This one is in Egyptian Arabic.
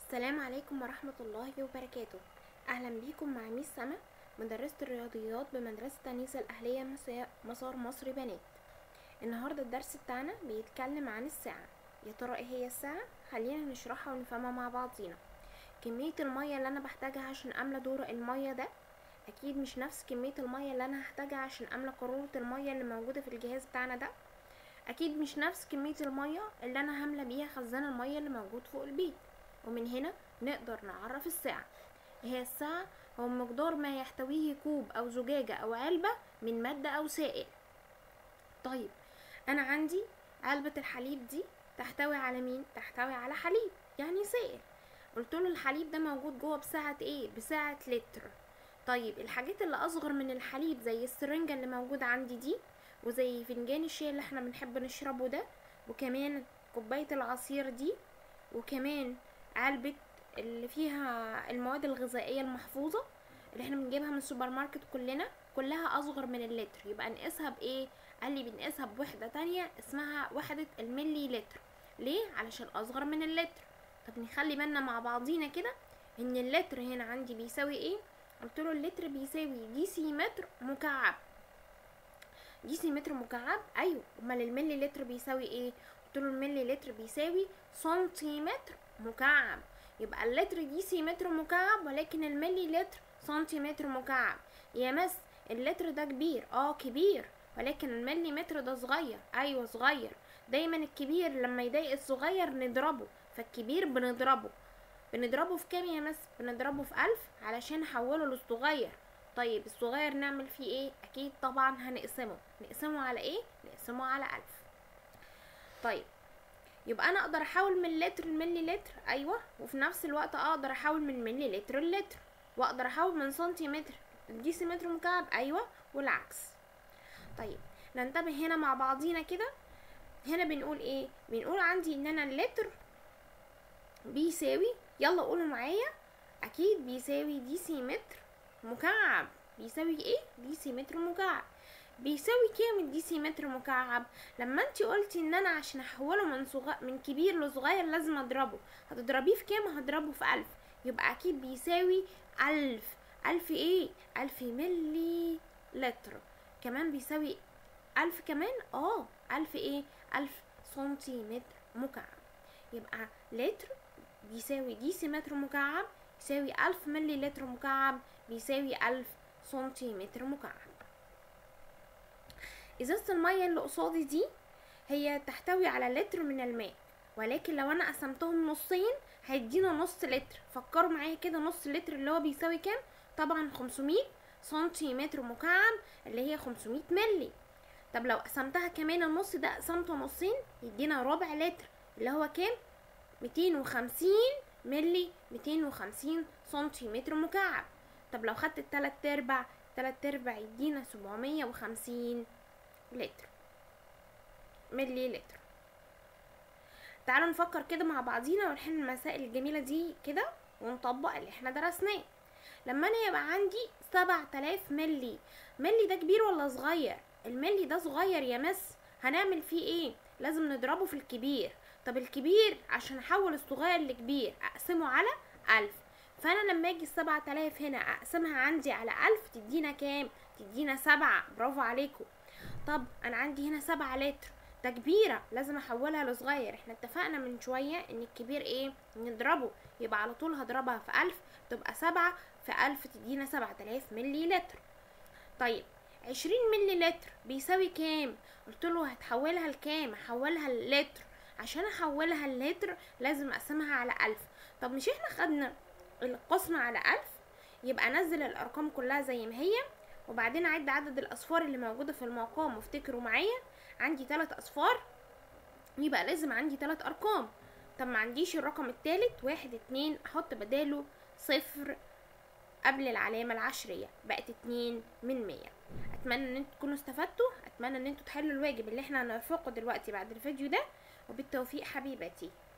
السلام عليكم ورحمة الله وبركاته أهلا بيكم مع ميس سما مدرسة الرياضيات بمدرسة تنيسة الأهلية مسا- مسار مصر بنات النهاردة الدرس بتاعنا بيتكلم عن الساعة يا ترى ايه هي الساعة خلينا نشرحها ونفهمها مع بعضينا كمية المية اللي أنا بحتاجها عشان أملى دور المية ده أكيد مش نفس كمية المية اللي أنا هحتاجها عشان أملى قارورة المية اللي موجودة في الجهاز بتاعنا ده أكيد مش نفس كمية المية اللي أنا هملى بيها خزان المية اللي موجود فوق البيت ومن هنا نقدر نعرف الساعة هي الساعة هو مقدار ما يحتويه كوب أو زجاجة أو علبة من مادة أو سائل طيب أنا عندي علبة الحليب دي تحتوي على مين؟ تحتوي على حليب يعني سائل قلت له الحليب ده موجود جوه بسعة ايه؟ بسعة لتر طيب الحاجات اللي أصغر من الحليب زي السرنجة اللي موجودة عندي دي وزي فنجان الشاي اللي احنا بنحب نشربه ده وكمان كوباية العصير دي وكمان علبة اللي فيها المواد الغذائية المحفوظة اللي احنا بنجيبها من السوبر ماركت كلنا كلها أصغر من اللتر يبقى نقيسها بإيه؟ قال لي بنقيسها بوحدة تانية اسمها وحدة الملي لتر ليه؟ علشان أصغر من اللتر طب نخلي بالنا مع بعضينا كده إن اللتر هنا عندي بيساوي إيه؟ قلت له اللتر بيساوي ديسيمتر مكعب ديسيمتر مكعب أيوه أمال الملي لتر بيساوي إيه؟ قلت له الملي لتر بيساوي سنتيمتر مكعب يبقى اللتر ديسيمتر مكعب ولكن الملي لتر سنتيمتر مكعب يا مس اللتر ده كبير اه كبير ولكن الملي متر ده صغير ايوه صغير دايما الكبير لما يضايق الصغير نضربه فالكبير بنضربه بنضربه في كام يا مس بنضربه في ألف علشان نحوله للصغير طيب الصغير نعمل فيه ايه اكيد طبعا هنقسمه نقسمه على ايه نقسمه على ألف طيب يبقى انا اقدر احول من لتر لملي لتر ايوه وفي نفس الوقت اقدر احول من ملي لتر للتر واقدر احول من سنتيمتر لديسيمتر مكعب ايوه والعكس طيب ننتبه هنا مع بعضينا كده هنا بنقول ايه بنقول عندي ان انا اللتر بيساوي يلا قولوا معايا اكيد بيساوي ديسيمتر مكعب بيساوي ايه ديسيمتر مكعب بيساوي كام الديسيمتر مكعب لما انت قلتي ان انا عشان احوله من صغ... من كبير لصغير لازم اضربه هتضربيه في كام هضربه في ألف يبقى اكيد بيساوي ألف ألف ايه ألف ملي لتر كمان بيساوي ألف كمان اه ألف ايه ألف سنتيمتر مكعب يبقى لتر بيساوي ديسيمتر مكعب يساوي ألف ملي لتر مكعب بيساوي ألف سنتيمتر مكعب ازازة المية اللي قصادي دي هي تحتوي على لتر من الماء ولكن لو انا قسمتهم نصين هيدينا نص لتر فكروا معايا كده نص لتر اللي هو بيساوي كام طبعا 500 سنتيمتر مكعب اللي هي 500 ملي طب لو قسمتها كمان النص ده قسمته نصين يدينا ربع لتر اللي هو كام 250 ملي 250 سنتيمتر مكعب طب لو خدت التلات ارباع تلات ارباع يدينا 750 لتر ملي لتر تعالوا نفكر كده مع بعضينا ونحل المسائل الجميلة دي كده ونطبق اللي احنا درسناه لما انا يبقى عندي سبعة آلاف ملي ملي ده كبير ولا صغير الملي ده صغير يا مس هنعمل فيه ايه لازم نضربه في الكبير طب الكبير عشان احول الصغير لكبير اقسمه على ألف فانا لما اجي السبعة آلاف هنا اقسمها عندي على ألف تدينا كام تدينا سبعة برافو عليكم طب انا عندي هنا سبعة لتر ده كبيرة لازم احولها لصغير احنا اتفقنا من شوية ان الكبير ايه نضربه يبقى على طول هضربها في ألف تبقى سبعة في ألف تدينا سبعة آلاف ملي لتر طيب عشرين ملي لتر بيساوي كام قلت له هتحولها لكام هحولها للتر عشان احولها للتر لازم اقسمها على ألف طب مش احنا خدنا القسمة على ألف يبقى نزل الأرقام كلها زي ما هي وبعدين أعد عدد الأصفار اللي موجودة في المقام وافتكروا معايا عندي تلات أصفار يبقى لازم عندي تلات أرقام طب ما عنديش الرقم التالت واحد اتنين أحط بداله صفر قبل العلامة العشرية بقت اتنين من مية أتمنى إن انتوا تكونوا استفدتوا أتمنى إن انتوا تحلوا الواجب اللي احنا هنرفقه دلوقتي بعد الفيديو ده وبالتوفيق حبيبتي